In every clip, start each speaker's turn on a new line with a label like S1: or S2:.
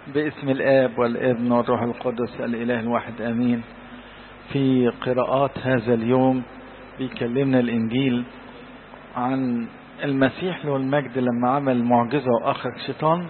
S1: باسم الآب والابن والروح القدس الإله الواحد آمين في قراءات هذا اليوم بيكلمنا الإنجيل عن المسيح له المجد لما عمل معجزة وأخرج شيطان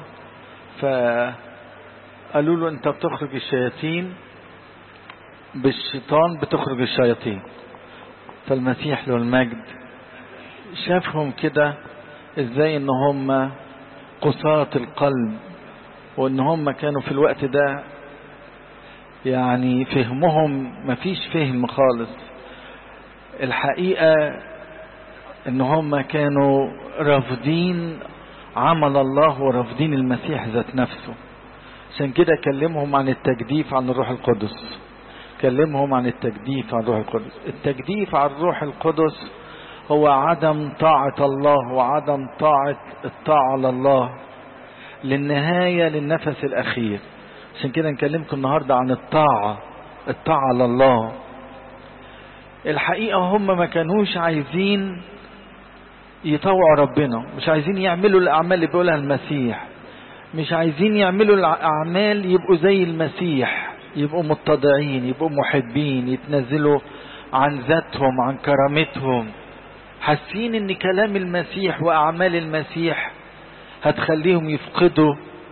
S1: فقالوا له أنت بتخرج الشياطين بالشيطان بتخرج الشياطين فالمسيح له المجد شافهم كده ازاي ان هم قساة القلب وان هم كانوا في الوقت ده يعني فهمهم مفيش فهم خالص الحقيقة ان هم كانوا رافضين عمل الله ورافضين المسيح ذات نفسه عشان كده كلمهم عن التجديف عن الروح القدس كلمهم عن التجديف عن الروح القدس التجديف عن الروح القدس هو عدم طاعة الله وعدم طاعة الطاعة لله للنهاية للنفس الأخير عشان كده نكلمكم النهاردة عن الطاعة الطاعة لله الحقيقة هم ما كانوش عايزين يطوعوا ربنا مش عايزين يعملوا الأعمال اللي بيقولها المسيح مش عايزين يعملوا الأعمال يبقوا زي المسيح يبقوا متضعين يبقوا محبين يتنزلوا عن ذاتهم عن كرامتهم حاسين ان كلام المسيح واعمال المسيح هتخليهم يفقدوا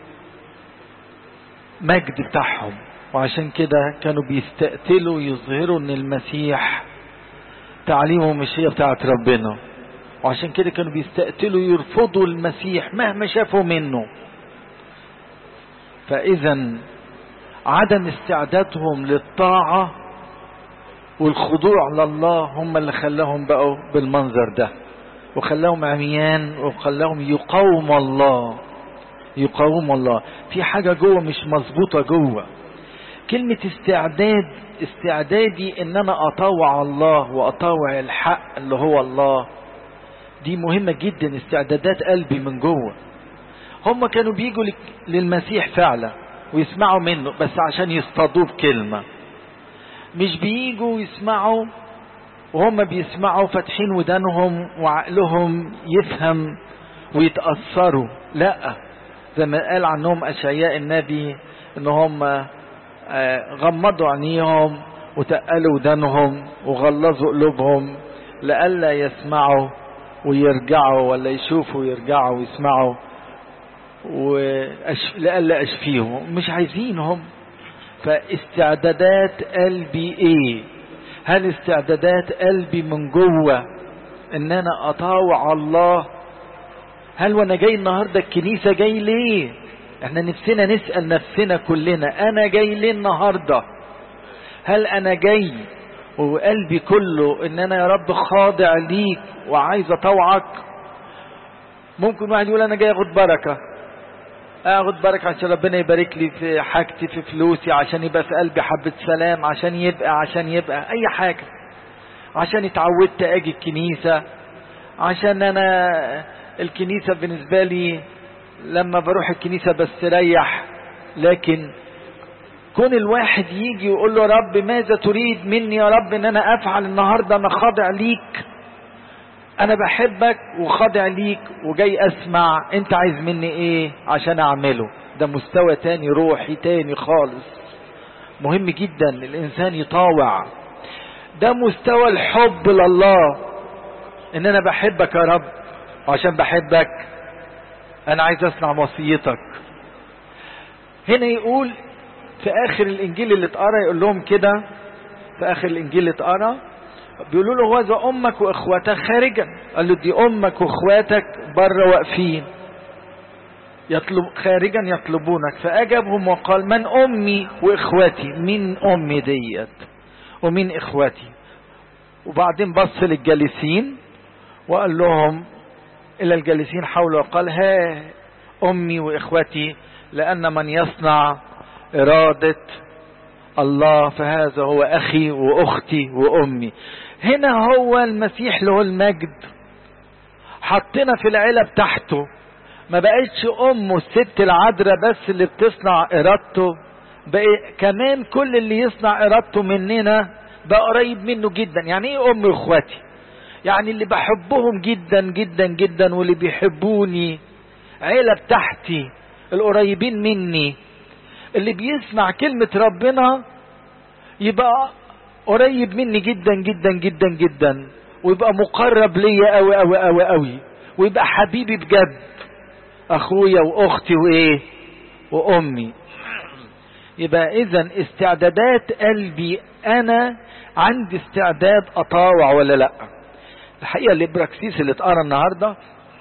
S1: مجد بتاعهم وعشان كده كانوا بيستقتلوا يظهروا ان المسيح تعليمه مش هي بتاعت ربنا وعشان كده كانوا بيستقتلوا يرفضوا المسيح مهما شافوا منه فاذا عدم استعدادهم للطاعه والخضوع لله هم اللي خلاهم بقوا بالمنظر ده وخلاهم عميان وخلاهم يقاوم الله يقاوم الله في حاجة جوه مش مظبوطة جوه كلمة استعداد استعدادي ان انا اطوع الله واطوع الحق اللي هو الله دي مهمة جدا استعدادات قلبي من جوه هم كانوا بيجوا للمسيح فعلا ويسمعوا منه بس عشان يصطادوه بكلمه مش بييجوا يسمعوا وهم بيسمعوا فاتحين ودانهم وعقلهم يفهم ويتأثروا لا زي ما قال عنهم أشعياء النبي ان هم غمضوا عينيهم وتقلوا ودانهم وغلظوا قلوبهم لئلا يسمعوا ويرجعوا ولا يشوفوا ويرجعوا ويسمعوا ولئلا أشفيهم مش عايزينهم فاستعدادات قلبي ايه هل استعدادات قلبي من جوه ان انا اطاوع الله هل وانا جاي النهارده الكنيسه جاي ليه احنا نفسنا نسال نفسنا كلنا انا جاي ليه النهارده هل انا جاي وقلبي كله ان انا يا رب خاضع ليك وعايز اطوعك ممكن واحد يقول انا جاي اخد بركه اخد بركة عشان ربنا يبارك لي في حاجتي في فلوسي عشان يبقى في قلبي حبة سلام عشان يبقى عشان يبقى اي حاجة عشان اتعودت اجي الكنيسة عشان انا الكنيسة بالنسبة لي لما بروح الكنيسة بستريح لكن كون الواحد يجي ويقول له رب ماذا تريد مني يا رب ان انا افعل النهاردة انا خاضع ليك انا بحبك وخاضع ليك وجاي اسمع انت عايز مني ايه عشان اعمله ده مستوى تاني روحي تاني خالص مهم جدا الانسان يطاوع ده مستوى الحب لله ان انا بحبك يا رب وعشان بحبك انا عايز اسمع وصيتك هنا يقول في اخر الانجيل اللي اتقرا يقول لهم كده في اخر الانجيل اللي اتقرا بيقولوا له هذا امك واخواتك خارجا قال له دي امك واخواتك بره واقفين يطلب خارجا يطلبونك فاجابهم وقال من امي واخواتي مين امي ديت ومين اخواتي وبعدين بص للجالسين وقال لهم الى الجالسين حوله وقال ها امي واخوتي لان من يصنع اراده الله فهذا هو اخي واختي وامي هنا هو المسيح له المجد حطنا في العيله بتاعته ما بقتش امه الست العذراء بس اللي بتصنع ارادته بقى كمان كل اللي يصنع ارادته مننا بقى قريب منه جدا يعني ايه امي واخواتي يعني اللي بحبهم جدا جدا جدا واللي بيحبوني عيله بتاعتي القريبين مني اللي بيسمع كلمة ربنا يبقى قريب مني جدا جدا جدا جدا ويبقى مقرب ليا قوي قوي قوي قوي ويبقى حبيبي بجد اخويا واختي وايه وامي يبقى اذا استعدادات قلبي انا عندي استعداد اطاوع ولا لا الحقيقه الابراكسيس اللي اتقرا النهارده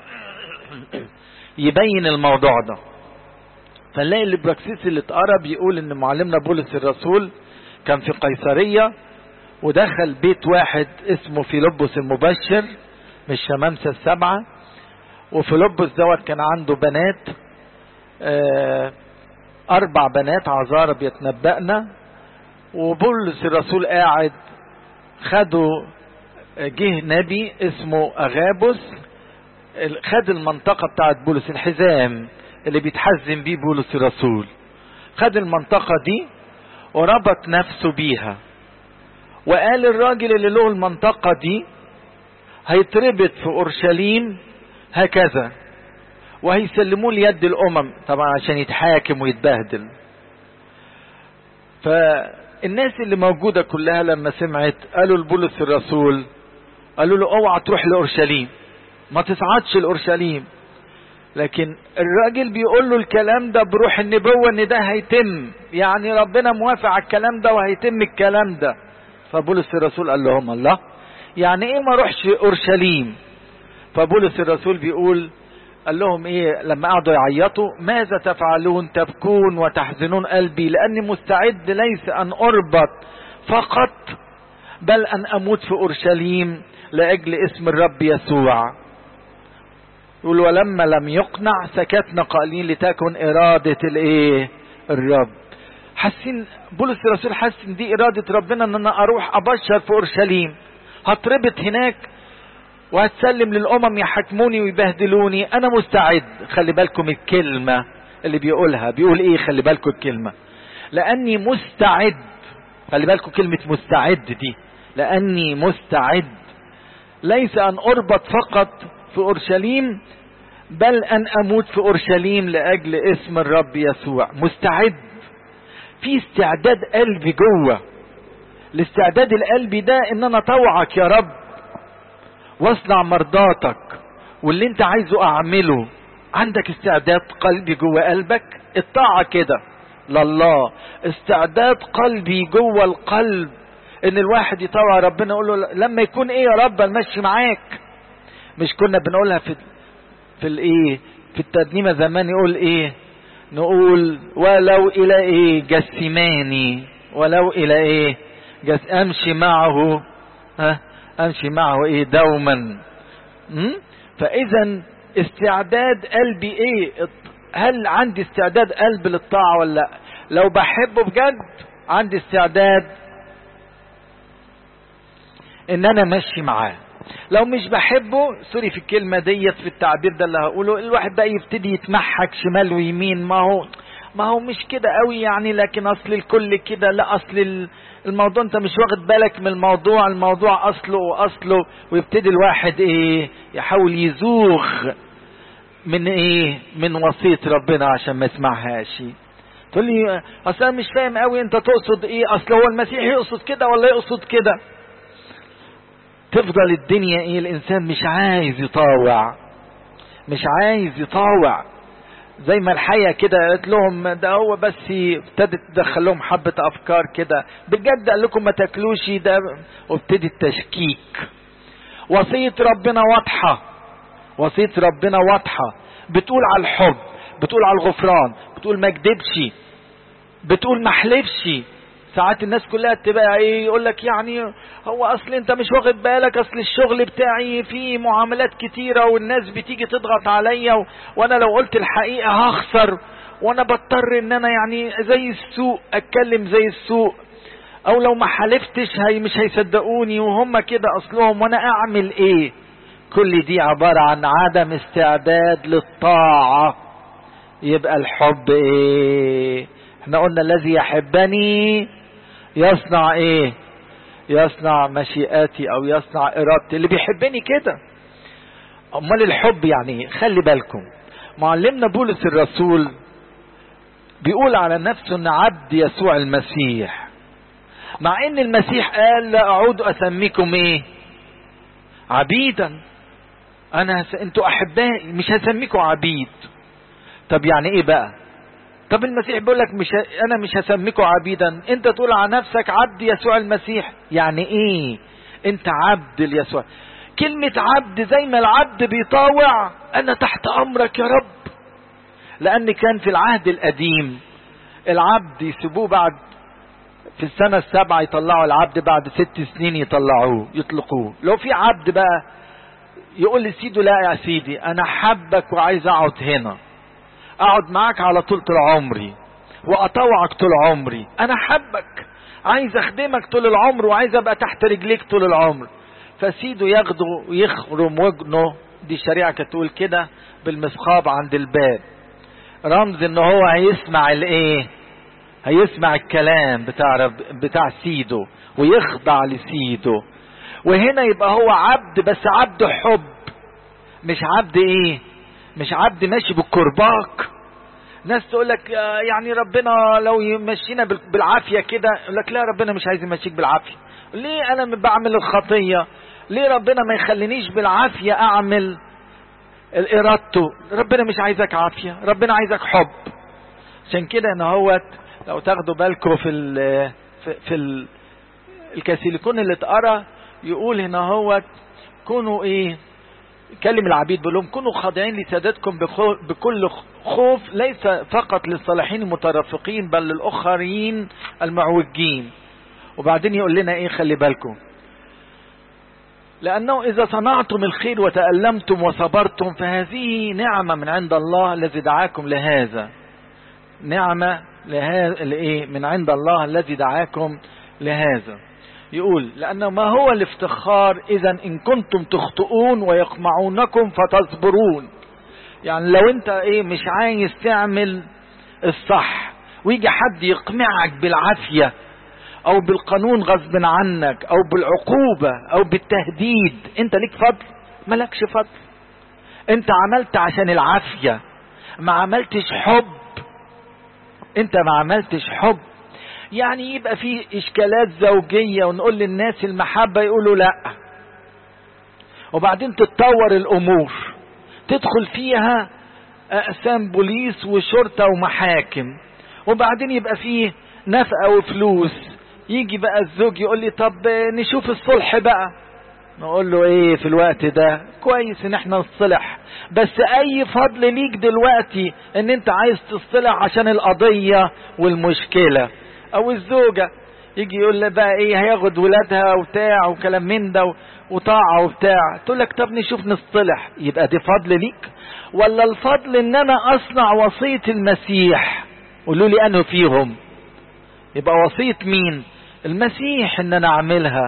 S1: يبين الموضوع ده فنلاقي الابراكسيس اللي اتقرا بيقول ان معلمنا بولس الرسول كان في قيصريه ودخل بيت واحد اسمه فيلبس المبشر من الشمامسه السبعه وفيلبس دوت كان عنده بنات آه اربع بنات عذارى بيتنبأنا وبولس الرسول قاعد خدوا جه نبي اسمه اغابس خد المنطقة بتاعت بولس الحزام اللي بيتحزم بيه بولس الرسول خد المنطقة دي وربط نفسه بيها وقال الراجل اللي له المنطقة دي هيتربط في اورشليم هكذا وهيسلموه ليد الامم طبعا عشان يتحاكم ويتبهدل فالناس اللي موجوده كلها لما سمعت قالوا لبولس الرسول قالوا له اوعى تروح لاورشليم ما تصعدش لاورشليم لكن الراجل بيقول له الكلام ده بروح النبوه ان ده هيتم يعني ربنا موافق على الكلام ده وهيتم الكلام ده فبولس الرسول قال لهم الله يعني ايه ما اروحش اورشليم فبولس الرسول بيقول قال لهم ايه لما قعدوا يعيطوا ماذا تفعلون تبكون وتحزنون قلبي لاني مستعد ليس ان اربط فقط بل ان اموت في اورشليم لاجل اسم الرب يسوع يقول ولما لم يقنع سكتنا قائلين لتكن اراده الايه الرب حاسين بولس الرسول حاسس ان دي اراده ربنا ان انا اروح ابشر في اورشليم هتربط هناك وهتسلم للامم يحكموني ويبهدلوني انا مستعد خلي بالكم الكلمه اللي بيقولها بيقول ايه خلي بالكم الكلمه لاني مستعد خلي بالكم كلمه مستعد دي لاني مستعد ليس ان اربط فقط في اورشليم بل ان اموت في اورشليم لاجل اسم الرب يسوع مستعد في استعداد قلبي جوه الاستعداد القلبي ده ان انا اطوعك يا رب واصنع مرضاتك واللي انت عايزه اعمله عندك استعداد قلبي جوه قلبك الطاعة كده لله استعداد قلبي جوه القلب ان الواحد يطوع ربنا يقول له لما يكون ايه يا رب المشي معاك مش كنا بنقولها في في الايه في الترنيمه زمان يقول ايه نقول ولو الى ايه جسماني ولو الى ايه جس امشي معه ها امشي معه ايه دوما فاذا استعداد قلبي ايه هل عندي استعداد قلب للطاعة ولا لا لو بحبه بجد عندي استعداد ان انا ماشي معاه لو مش بحبه سوري في الكلمة ديت في التعبير ده اللي هقوله الواحد بقى يبتدي يتمحك شمال ويمين ما هو ما هو مش كده قوي يعني لكن اصل الكل كده لا اصل الموضوع انت مش واخد بالك من الموضوع الموضوع اصله واصله ويبتدي الواحد ايه يحاول يزوغ من ايه من وصية ربنا عشان ما يسمعهاش تقول لي اصل انا مش فاهم قوي انت تقصد ايه اصل هو المسيح يقصد كده ولا يقصد كده تفضل الدنيا ايه الانسان مش عايز يطاوع مش عايز يطاوع زي ما الحية كده قالت لهم ده هو بس ابتدت تدخل لهم حبة افكار كده بجد قال لكم ما تاكلوش ده وابتدي التشكيك وصية ربنا واضحة وصية ربنا واضحة بتقول على الحب بتقول على الغفران بتقول ما اكدبش بتقول ما احلفش ساعات الناس كلها تبقى ايه يقول لك يعني هو اصل انت مش واخد بالك اصل الشغل بتاعي فيه معاملات كتيره والناس بتيجي تضغط عليا و... وانا لو قلت الحقيقه هخسر وانا بضطر ان انا يعني زي السوق اتكلم زي السوق او لو ما حلفتش هي مش هيصدقوني وهم كده اصلهم وانا اعمل ايه كل دي عبارة عن عدم استعداد للطاعة يبقى الحب ايه احنا قلنا الذي يحبني يصنع ايه يصنع مشيئاتي او يصنع ارادتي اللي بيحبني كده امال الحب يعني خلي بالكم معلمنا بولس الرسول بيقول على نفسه ان عبد يسوع المسيح مع ان المسيح قال لا اعود اسميكم ايه عبيدا انا هس... انتوا احبائي مش هسميكم عبيد طب يعني ايه بقى طب المسيح بيقول لك مش ه... انا مش هسميكم عبيدا انت تقول على نفسك عبد يسوع المسيح يعني ايه انت عبد ليسوع كلمة عبد زي ما العبد بيطاوع انا تحت امرك يا رب لان كان في العهد القديم العبد يسيبوه بعد في السنة السابعة يطلعوا العبد بعد ست سنين يطلعوه يطلقوه لو في عبد بقى يقول لسيده لا يا سيدي انا حبك وعايز اقعد هنا اقعد معاك على طول طول عمري واطوعك طول عمري انا حبك عايز اخدمك طول العمر وعايز ابقى تحت رجليك طول العمر فسيده ياخده ويخرم وجنه دي الشريعة كانت تقول كده بالمسخاب عند الباب رمز ان هو هيسمع الايه هيسمع الكلام بتاع رب بتاع سيده ويخضع لسيده وهنا يبقى هو عبد بس عبد حب مش عبد ايه مش عبد ماشي بالكرباك ناس تقول لك يعني ربنا لو يمشينا بالعافيه كده يقول لك لا ربنا مش عايز يمشيك بالعافيه ليه انا بعمل الخطيه ليه ربنا ما يخلينيش بالعافيه اعمل ارادته ربنا مش عايزك عافيه ربنا عايزك حب عشان كده ان هو لو تاخدوا بالكم في ال في, في ال الكاسيليكون اللي اتقرا يقول هنا هو كونوا ايه كلم العبيد بيقول لهم كونوا خاضعين لسادتكم بكل خوف ليس فقط للصالحين المترفقين بل للاخرين المعوجين وبعدين يقول لنا ايه خلي بالكم لأنه إذا صنعتم الخير وتألمتم وصبرتم فهذه نعمة من عند الله الذي دعاكم لهذا نعمة لهذا لإيه من عند الله الذي دعاكم لهذا يقول لأنه ما هو الافتخار إذا إن كنتم تخطئون ويقمعونكم فتصبرون يعني لو أنت إيه مش عايز تعمل الصح ويجي حد يقمعك بالعافية او بالقانون غصب عنك او بالعقوبة او بالتهديد انت ليك فضل ملكش فضل انت عملت عشان العافية ما عملتش حب انت ما عملتش حب يعني يبقى في اشكالات زوجية ونقول للناس المحبة يقولوا لا وبعدين تتطور الامور تدخل فيها اقسام بوليس وشرطة ومحاكم وبعدين يبقى فيه نفقة وفلوس يجي بقى الزوج يقول لي طب نشوف الصلح بقى نقول له ايه في الوقت ده كويس ان احنا نصلح بس اي فضل ليك دلوقتي ان انت عايز تصلح عشان القضية والمشكلة او الزوجة يجي يقول لي بقى ايه هياخد ولادها وبتاع وكلام من ده وطاعة وبتاع تقول لك طب نشوف نصطلح يبقى دي فضل ليك ولا الفضل ان انا اصنع وصية المسيح قولوا لي انه فيهم يبقى وصية مين المسيح ان انا اعملها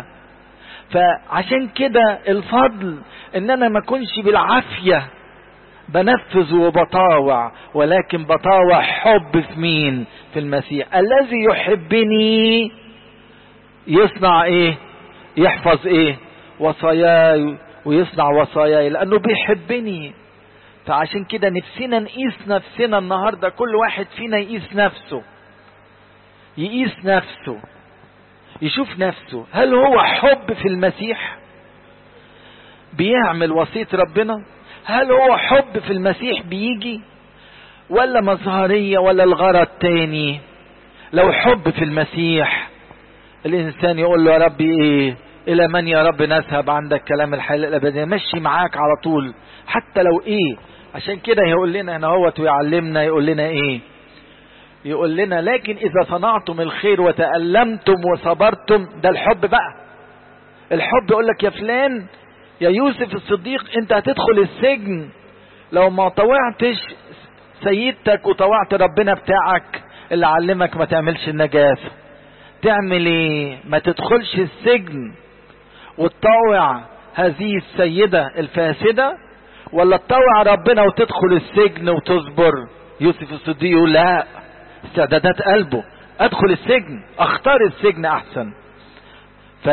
S1: فعشان كده الفضل ان انا ما اكونش بالعافية بنفذ وبطاوع ولكن بطاوع حب في مين في المسيح الذي يحبني يصنع ايه يحفظ ايه وصاياي ويصنع وصاياي لانه بيحبني فعشان كده نفسنا نقيس نفسنا النهاردة كل واحد فينا يقيس نفسه يقيس نفسه يشوف نفسه هل هو حب في المسيح بيعمل وصية ربنا هل هو حب في المسيح بيجي ولا مظهرية ولا الغرض تاني لو حب في المسيح الانسان يقول له يا رب ايه الى من يا رب نذهب عندك كلام الحياة الابدية مشي معاك على طول حتى لو ايه عشان كده يقول لنا هنا هوت ويعلمنا يقول لنا ايه يقول لنا لكن اذا صنعتم الخير وتألمتم وصبرتم ده الحب بقى الحب يقول لك يا فلان يا يوسف الصديق انت هتدخل السجن لو ما طوعتش سيدتك وطوعت ربنا بتاعك اللي علمك ما تعملش النجاسة تعمل ايه ما تدخلش السجن وتطوع هذه السيدة الفاسدة ولا تطوع ربنا وتدخل السجن وتصبر يوسف الصديق يقول لا استعدادات قلبه ادخل السجن اختار السجن احسن ف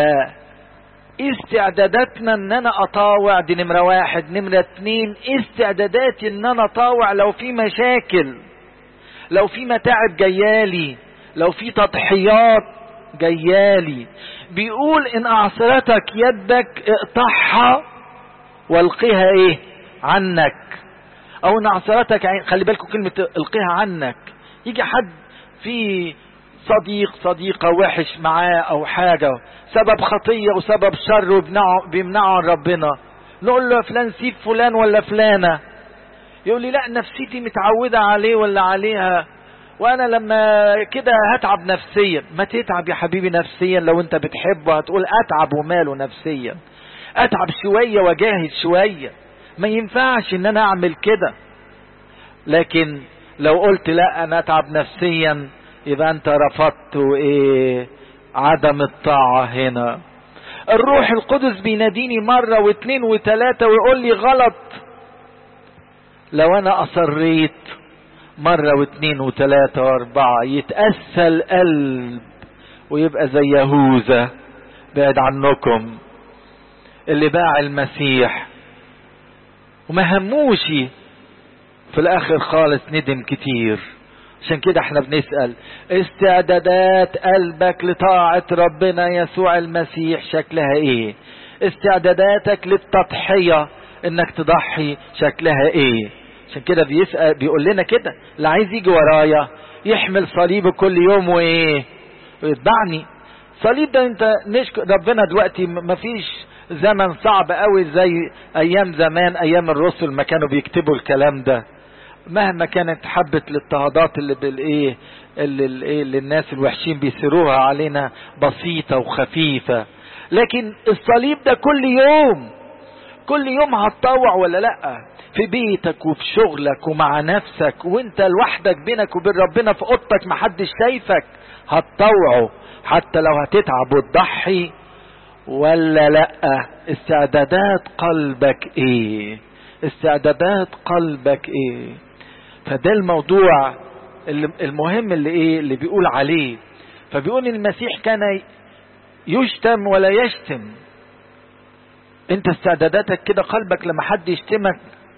S1: استعداداتنا ان انا اطاوع دي نمرة واحد نمرة اتنين استعداداتي ان انا اطاوع لو في مشاكل لو في متاعب جيالي لو في تضحيات جيالي بيقول ان اعصرتك يدك اقطعها والقيها ايه عنك او ان اعصرتك عين خلي بالكم كلمة القيها عنك يجي حد في صديق صديقة وحش معاه او حاجة سبب خطية وسبب شر وبيمنعه بيمنعه عن ربنا نقول له فلان سيب فلان ولا فلانة يقول لي لا نفسيتي متعودة عليه ولا عليها وانا لما كده هتعب نفسيا ما تتعب يا حبيبي نفسيا لو انت بتحبه هتقول اتعب وماله نفسيا اتعب شوية واجاهد شوية ما ينفعش ان انا اعمل كده لكن لو قلت لا انا اتعب نفسيا يبقى انت رفضت ايه عدم الطاعة هنا الروح القدس بيناديني مرة واثنين وثلاثة ويقول لي غلط لو انا اصريت مرة واثنين وثلاثة واربعة يتأسى القلب ويبقى زي يهوذا بعد عنكم اللي باع المسيح وما هموش في الاخر خالص ندم كتير عشان كده احنا بنسأل استعدادات قلبك لطاعة ربنا يسوع المسيح شكلها ايه استعداداتك للتضحية انك تضحي شكلها ايه عشان كده بيسأل بيقول لنا كده اللي عايز يجي ورايا يحمل صليبه كل يوم وايه ويتبعني صليب ده انت نشكر ربنا دلوقتي مفيش زمن صعب قوي زي ايام زمان ايام الرسل ما كانوا بيكتبوا الكلام ده مهما كانت حبة الاضطهادات اللي بالايه اللي, اللي, اللي الناس الوحشين بيسيروها علينا بسيطة وخفيفة لكن الصليب ده كل يوم كل يوم هتطوع ولا لا في بيتك وفي شغلك ومع نفسك وانت لوحدك بينك وبين ربنا في اوضتك محدش شايفك هتطوعه حتى لو هتتعب وتضحي ولا لا استعدادات قلبك ايه استعدادات قلبك ايه فده الموضوع المهم اللي ايه اللي بيقول عليه فبيقول المسيح كان يشتم ولا يشتم انت استعداداتك كده قلبك لما حد يشتمك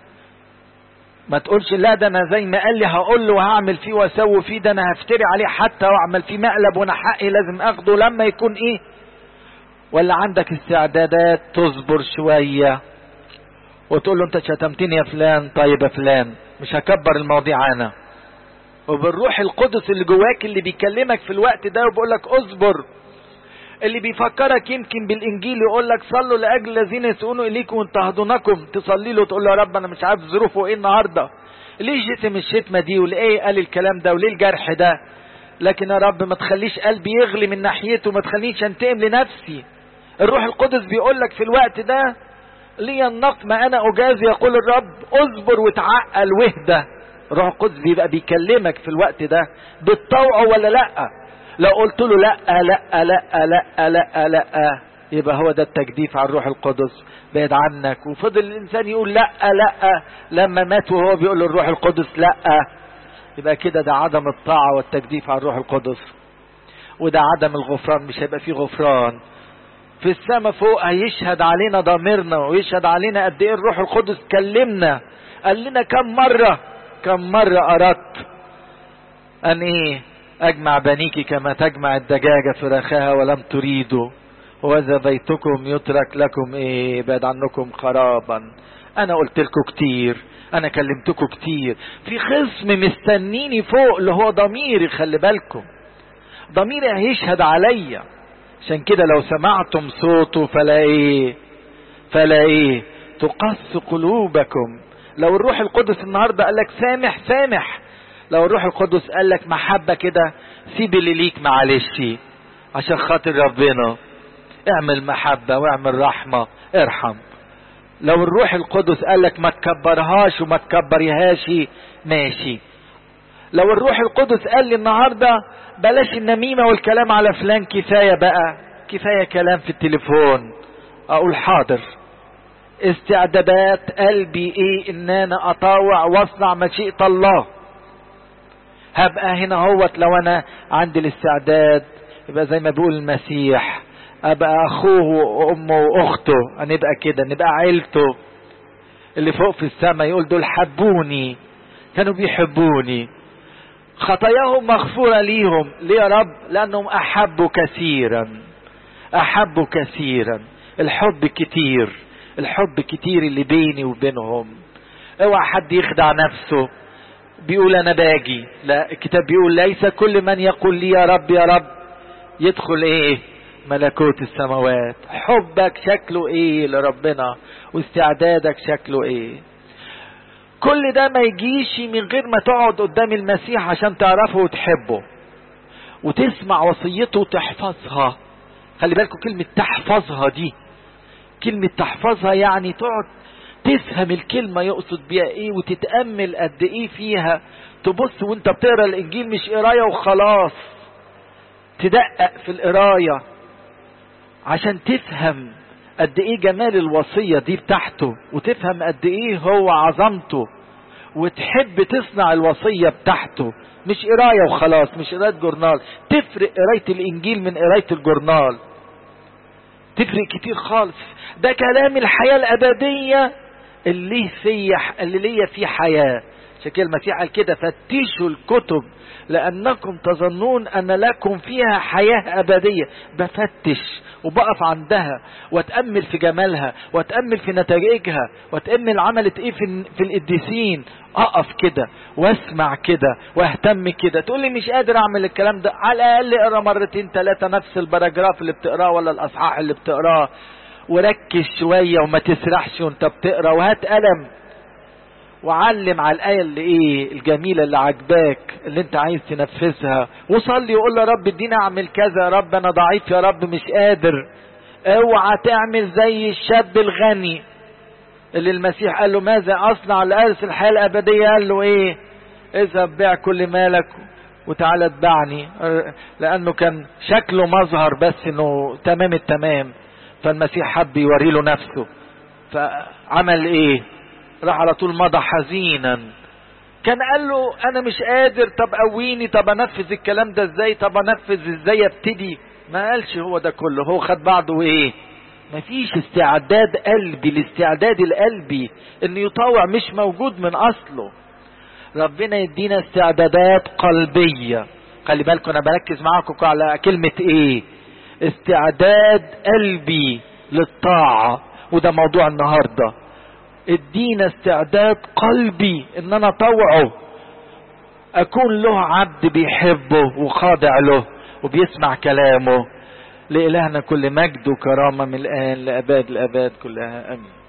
S1: ما تقولش لا ده انا زي ما قال لي هقول له وهعمل فيه واسوي فيه ده انا هفتري عليه حتى واعمل فيه مقلب وانا حقي لازم اخده لما يكون ايه ولا عندك استعدادات تصبر شوية وتقول له انت شتمتني يا فلان طيب يا فلان مش هكبر المواضيع انا وبالروح القدس اللي جواك اللي بيكلمك في الوقت ده وبيقول لك اصبر اللي بيفكرك يمكن بالانجيل يقول لك صلوا لاجل الذين يسؤون اليكم وانتهضونكم تصلي له تقول له يا رب انا مش عارف ظروفه ايه النهارده ليه شتم الشتمه دي وليه قال الكلام ده وليه الجرح ده لكن يا رب ما تخليش قلبي يغلي من ناحيته ما تخلينيش انتقم لنفسي الروح القدس بيقول لك في الوقت ده لي النقم انا اجازي يقول الرب اصبر وتعقل واهدى الروح القدس بيبقى بيكلمك في الوقت ده بالطوع ولا لا لو قلت له لا لا لا لا لا لا يبقى هو ده التجديف على الروح القدس بعد عنك وفضل الانسان يقول لا لا لما مات وهو بيقول للروح القدس لا يبقى كده ده عدم الطاعة والتجديف على الروح القدس وده عدم الغفران مش هيبقى فيه غفران في السماء فوق هيشهد علينا ضميرنا ويشهد علينا قد ايه الروح القدس كلمنا قال لنا كم مرة كم مرة اردت ان ايه اجمع بنيك كما تجمع الدجاجة فراخها ولم تريدوا وذا بيتكم يترك لكم ايه بعد عنكم خرابا انا قلت لكم كتير انا كلمتكم كتير في خصم مستنيني فوق اللي هو ضميري خلي بالكم ضميري هيشهد عليا عشان كده لو سمعتم صوته فلا ايه فلا ايه تقص قلوبكم لو الروح القدس النهارده قال لك سامح سامح لو الروح القدس قال لك محبه كده سيب اللي ليك معلش عشان خاطر ربنا اعمل محبه واعمل رحمه ارحم لو الروح القدس قال لك ما تكبرهاش وما تكبريهاش ماشي لو الروح القدس قال لي النهارده بلاش النميمه والكلام على فلان كفايه بقى كفايه كلام في التليفون اقول حاضر استعدادات قلبي ايه ان انا اطاوع واصنع مشيئه الله هبقى هنا هوت لو انا عندي الاستعداد يبقى زي ما بيقول المسيح ابقى اخوه وامه واخته هنبقى كده نبقى عيلته اللي فوق في السماء يقول دول حبوني كانوا بيحبوني خطاياهم مغفورة ليهم ليه يا رب لأنهم أحبوا كثيرا أحبوا كثيرا الحب كتير الحب كتير اللي بيني وبينهم اوعى حد يخدع نفسه بيقول انا باجي لا الكتاب بيقول ليس كل من يقول لي يا رب يا رب يدخل ايه ملكوت السماوات حبك شكله ايه لربنا واستعدادك شكله ايه كل ده ما يجيش من غير ما تقعد قدام المسيح عشان تعرفه وتحبه وتسمع وصيته وتحفظها خلي بالكم كلمة تحفظها دي كلمة تحفظها يعني تقعد تفهم الكلمة يقصد بيها ايه وتتأمل قد ايه فيها تبص وانت بتقرا الانجيل مش قراية وخلاص تدقق في القراية عشان تفهم قد ايه جمال الوصية دي بتاعته وتفهم قد ايه هو عظمته وتحب تصنع الوصية بتاعته مش قراية وخلاص مش قراية جورنال تفرق قراية الانجيل من قراية الجورنال تفرق كتير خالص ده كلام الحياة الابدية اللي في اللي ليا فيه حياة عشان كده المسيح قال كده فتشوا الكتب لأنكم تظنون أن لكم فيها حياة أبدية بفتش وبقف عندها واتأمل في جمالها واتأمل في نتائجها واتأمل عملت ايه في, في القديسين اقف كده واسمع كده واهتم كده تقول لي مش قادر اعمل الكلام ده على الاقل اقرا مرتين ثلاثة نفس البراجراف اللي بتقراه ولا الاصحاح اللي بتقراه وركز شوية وما تسرحش وانت بتقرا وهات قلم وعلم على الآية اللي ايه الجميلة اللي عجباك اللي انت عايز تنفذها وصلي وقول له يا رب اديني اعمل كذا يا رب انا ضعيف يا رب مش قادر اوعى تعمل زي الشاب الغني اللي المسيح قال له ماذا اصنع لارث الحياة الابدية قال له ايه اذهب بيع كل مالك وتعالى اتبعني لانه كان شكله مظهر بس انه تمام التمام فالمسيح حب يوري له نفسه فعمل ايه راح على طول مضى حزينا كان قال له انا مش قادر طب قويني طب انفذ الكلام ده ازاي طب انفذ ازاي ابتدي ما قالش هو ده كله هو خد بعضه وايه مفيش استعداد قلبي الاستعداد القلبي انه يطاوع مش موجود من اصله ربنا يدينا استعدادات قلبية خلي بالكم انا بركز معاكم على كلمة ايه استعداد قلبي للطاعة وده موضوع النهارده ادينا استعداد قلبي ان انا طوعه اكون له عبد بيحبه وخاضع له وبيسمع كلامه لإلهنا كل مجد وكرامة من الآن لأباد الأباد كلها أمين